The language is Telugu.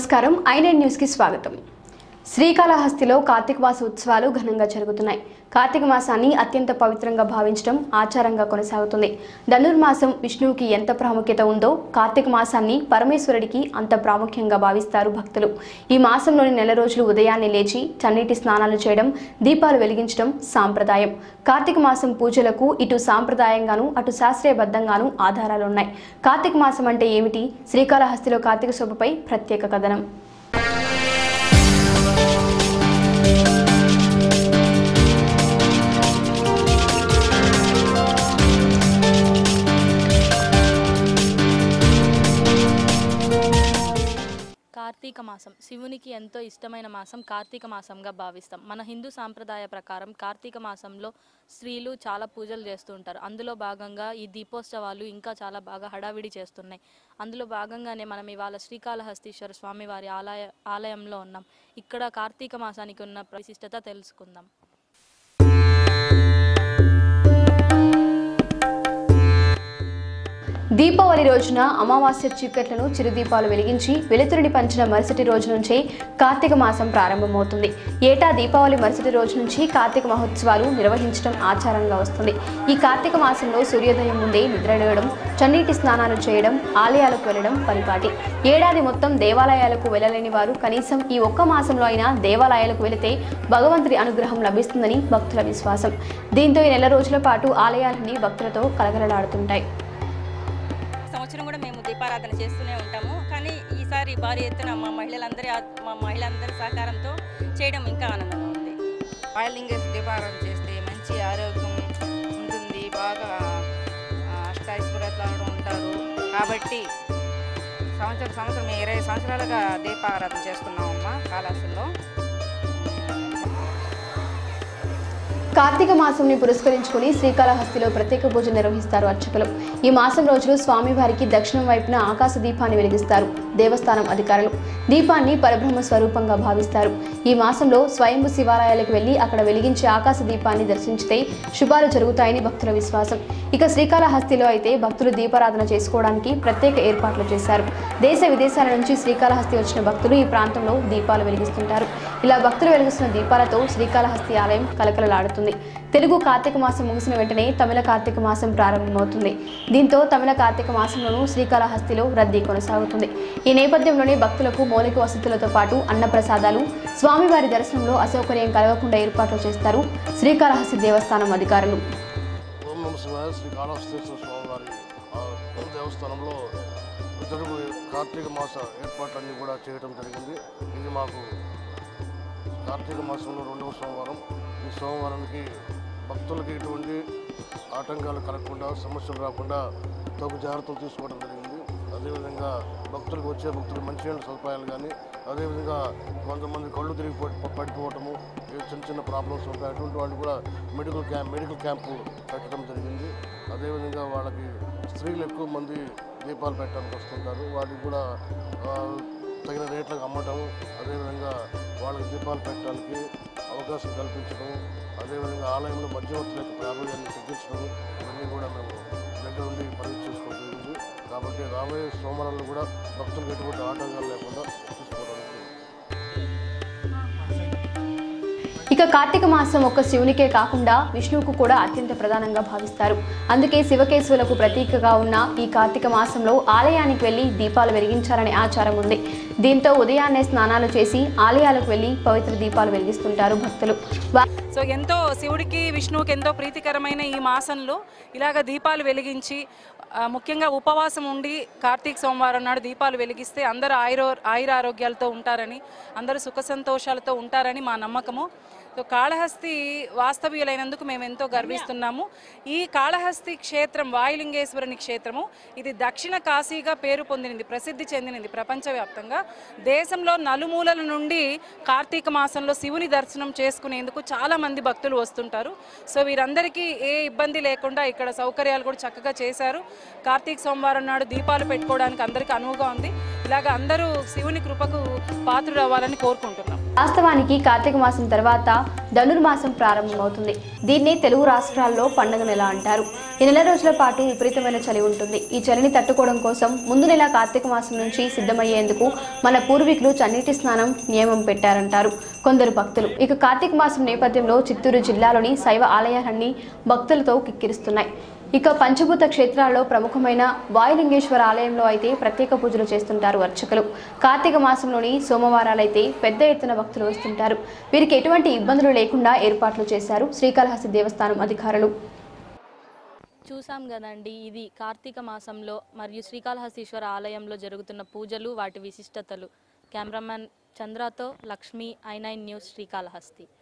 నమస్కారం ఐనైన్ న్యూస్కి స్వాగతం శ్రీకాళహస్తిలో కార్తీక మాస ఉత్సవాలు ఘనంగా జరుగుతున్నాయి కార్తీక మాసాన్ని అత్యంత పవిత్రంగా భావించడం ఆచారంగా కొనసాగుతుంది ధనుర్మాసం విష్ణువుకి ఎంత ప్రాముఖ్యత ఉందో కార్తీక మాసాన్ని పరమేశ్వరుడికి అంత ప్రాముఖ్యంగా భావిస్తారు భక్తులు ఈ మాసంలోని నెల రోజులు ఉదయాన్నే లేచి చన్నీటి స్నానాలు చేయడం దీపాలు వెలిగించడం సాంప్రదాయం కార్తీక మాసం పూజలకు ఇటు సాంప్రదాయంగాను అటు శాస్త్రీయబద్ధంగాను ఆధారాలున్నాయి కార్తీక మాసం అంటే ఏమిటి శ్రీకాళహస్తిలో కార్తీక శోభపై ప్రత్యేక కథనం కార్తీక మాసం శివునికి ఎంతో ఇష్టమైన మాసం కార్తీక మాసంగా భావిస్తాం మన హిందూ సాంప్రదాయ ప్రకారం కార్తీక మాసంలో స్త్రీలు చాలా పూజలు చేస్తూ ఉంటారు అందులో భాగంగా ఈ దీపోత్సవాలు ఇంకా చాలా బాగా హడావిడి చేస్తున్నాయి అందులో భాగంగానే మనం ఇవాళ శ్రీకాళహస్తీశ్వర స్వామి వారి ఆలయ ఆలయంలో ఉన్నాం ఇక్కడ కార్తీక మాసానికి ఉన్న విశిష్టత తెలుసుకుందాం దీపావళి రోజున అమావాస్య చీకట్లను చిరుదీపాలు వెలిగించి వెలుతురుని పంచిన మరుసటి రోజు నుంచే కార్తీక మాసం ప్రారంభమవుతుంది ఏటా దీపావళి మరుసటి రోజు నుంచి కార్తీక మహోత్సవాలు నిర్వహించడం ఆచారంగా వస్తుంది ఈ కార్తీక మాసంలో సూర్యోదయం ముందే నిద్రలేయడం చన్నీటి స్నానాలు చేయడం ఆలయాలకు వెళ్ళడం పరిపాటి ఏడాది మొత్తం దేవాలయాలకు వెళ్ళలేని వారు కనీసం ఈ ఒక్క మాసంలో అయినా దేవాలయాలకు వెళితే భగవంతుడి అనుగ్రహం లభిస్తుందని భక్తుల విశ్వాసం దీంతో ఈ నెల రోజుల పాటు ఆలయాలన్నీ భక్తులతో కలగలలాడుతుంటాయి సంవత్సరం కూడా మేము దీపారాధన చేస్తూనే ఉంటాము కానీ ఈసారి భారీ ఎత్తున మా మహిళలందరి ఆ- మా మహిళలందరి సహకారంతో చేయడం ఇంకా ఆనందంగా ఉంది ఆయిలింగేసి దీపారాధన చేస్తే మంచి ఆరోగ్యం ఉంటుంది బాగా ఆ, అష్టైశ్వర్యాలు ఉంటారు కాబట్టి సంవత్సరం సంవత్సరం మేము ఇరవై సంవత్సరాలుగా దీపారాధన చేస్తున్నామమ్మా కాళాసుల్లో కార్తీక మాసంని పురస్కరించుకుని శ్రీకాళహస్తిలో ప్రత్యేక పూజ నిర్వహిస్తారు అర్చకులు ఈ మాసం రోజులు స్వామివారికి దక్షిణం వైపున ఆకాశ దీపాన్ని వెలిగిస్తారు దేవస్థానం అధికారులు దీపాన్ని పరబ్రహ్మ స్వరూపంగా భావిస్తారు ఈ మాసంలో స్వయంభు శివాలయాలకు వెళ్లి అక్కడ వెలిగించే ఆకాశ దీపాన్ని దర్శించితే శుభాలు జరుగుతాయని భక్తుల విశ్వాసం ఇక శ్రీకాళహస్తిలో అయితే భక్తులు దీపారాధన చేసుకోవడానికి ప్రత్యేక ఏర్పాట్లు చేశారు దేశ విదేశాల నుంచి శ్రీకాళహస్తి వచ్చిన భక్తులు ఈ ప్రాంతంలో దీపాలు వెలిగిస్తుంటారు ఇలా భక్తులు వెలిగిస్తున్న దీపాలతో శ్రీకాళహస్తి ఆలయం కలకలలాడుతుంది తెలుగు కార్తీక మాసం ముగిసిన వెంటనే తమిళ కార్తీక మాసం ప్రారంభమవుతుంది దీంతో తమిళ కార్తీక మాసంలోనూ శ్రీకాళహస్తిలో రద్దీ కొనసాగుతుంది ఈ నేపథ్యంలోనే భక్తులకు మౌలిక వసతులతో పాటు అన్నప్రసాదాలు స్వామివారి దర్శనంలో అసౌకర్యం కలగకుండా ఏర్పాట్లు చేస్తారు శ్రీకాళహస్తి దేవస్థానం అధికారులు ఓం నమ శివాయ శ్రీ కాళహస్తేశ్వర స్వామివారి ఆ, దేవస్థానంలో జరుగు కార్తీక మాస ఏర్పాట్లన్నీ కూడా చేయడం జరిగింది ఇది మాకు కార్తీక మాసంలో రెండవ సోమవారం ఈ సోమవారానికి భక్తులకి ఎటువంటి ఆటంకాలు కలగకుండా సమస్యలు రాకుండా తగు జాగ్రత్తలు తీసుకోవడం జరిగింది అదేవిధంగా భక్తులకు వచ్చే భక్తులు మంచినీళ్ళ సదుపాయాలు కానీ అదేవిధంగా కొంతమంది కళ్ళు తిరిగి పడి- పడిపోవటము ఏ చిన్న చిన్న ప్రాబ్లమ్స్ ఉంటాయి అటువంటి వాళ్ళు కూడా మెడికల్ క్యాంప్ మెడికల్ క్యాంపు పెట్టడం జరిగింది అదేవిధంగా వాళ్ళకి స్త్రీలు ఎక్కువ మంది దీపాలు పెట్టడానికి వస్తుంటారు వాటికి కూడా ఆ, తగిన రేట్లకు అమ్మటం అదేవిధంగా వాళ్ళకి దీపాలు పెట్టడానికి అవకాశం కల్పించడం అదేవిధంగా ఆలయంలో మధ్యవర్తుల యొక్క ప్రాబల్యాన్ని తగ్గించడం ఇవన్నీ కూడా మేము దగ్గర ఉండి పని చేసుకోవడం జరిగింది కాబట్టి రాబోయే సోమవారాలు కూడా భక్తులకు ఎటువంటి ఆటంకాలు లేకుండా చూసుకోవడానికి ఇక కార్తీక మాసం ఒక్క శివునికే కాకుండా విష్ణువుకు కూడా అత్యంత ప్రధానంగా భావిస్తారు అందుకే శివకేశవులకు ప్రతీకగా ఉన్న ఈ కార్తీక మాసంలో ఆలయానికి వెళ్లి దీపాలు వెలిగించాలనే ఆచారం ఉంది దీంతో ఉదయాన్నే స్నానాలు చేసి ఆలయాలకు వెళ్లి పవిత్ర దీపాలు వెలిగిస్తుంటారు భక్తులు వా- సో ఎంతో శివుడికి విష్ణువుకి ఎంతో ప్రీతికరమైన ఈ మాసంలో ఇలాగ దీపాలు వెలిగించి ఆ, ముఖ్యంగా ఉపవాసం ఉండి కార్తీక సోమవారం నాడు దీపాలు వెలిగిస్తే అందరూ ఆయురో ఆయురారోగ్యాలతో ఉంటారని అందరూ సుఖ సంతోషాలతో ఉంటారని మా నమ్మకము సో కాళహస్తి వాస్తవ్యులైనందుకు మేము ఎంతో గర్విస్తున్నాము ఈ కాళహస్తి క్షేత్రం వాయులింగేశ్వరుని క్షేత్రము ఇది దక్షిణ కాశీగా పేరు పొందినది ప్రసిద్ధి చెందినది ప్రపంచవ్యాప్తంగా దేశంలో నలుమూలల నుండి కార్తీక మాసంలో శివుని దర్శనం చేసుకునేందుకు చాలా మంది భక్తులు వస్తుంటారు సో వీరందరికీ ఏ ఇబ్బంది లేకుండా ఇక్కడ సౌకర్యాలు కూడా చక్కగా చేశారు కార్తీక సోమవారం నాడు దీపాలు పెట్టుకోవడానికి అందరికీ అనువుగా ఉంది ఇలాగ అందరూ శివుని కృపకు పాత్రులు అవ్వాలని కోరుకుంటున్నాం వాస్తవానికి కార్తీక మాసం తర్వాత ధనుర్మాసం ప్రారంభమవుతుంది దీన్ని తెలుగు రాష్ట్రాల్లో పండుగ నెల అంటారు ఈ నెల రోజుల పాటు విపరీతమైన చలి ఉంటుంది ఈ చలిని తట్టుకోవడం కోసం ముందు నెల కార్తీక మాసం నుంచి సిద్ధమయ్యేందుకు మన పూర్వీకులు చన్నీటి స్నానం నియమం పెట్టారంటారు కొందరు భక్తులు ఇక కార్తీక మాసం నేపథ్యంలో చిత్తూరు జిల్లాలోని శైవ ఆలయాలన్నీ భక్తులతో కిక్కిరిస్తున్నాయి ఇక పంచభూత క్షేత్రాల్లో ప్రముఖమైన వాయులింగేశ్వర ఆలయంలో అయితే ప్రత్యేక పూజలు చేస్తుంటారు అర్చకులు కార్తీక మాసంలోని సోమవారాలైతే పెద్ద ఎత్తున భక్తులు వస్తుంటారు వీరికి ఎటువంటి ఇబ్బందులు లేకుండా ఏర్పాట్లు చేశారు శ్రీకాళహస్తి దేవస్థానం అధికారులు చూసాం కదండి ఇది కార్తీక మాసంలో మరియు శ్రీకాళహస్తీశ్వర ఆలయంలో జరుగుతున్న పూజలు వాటి విశిష్టతలు కెమెరామ్యాన్ చంద్రతో Lakshmi I nine news Srikalahasti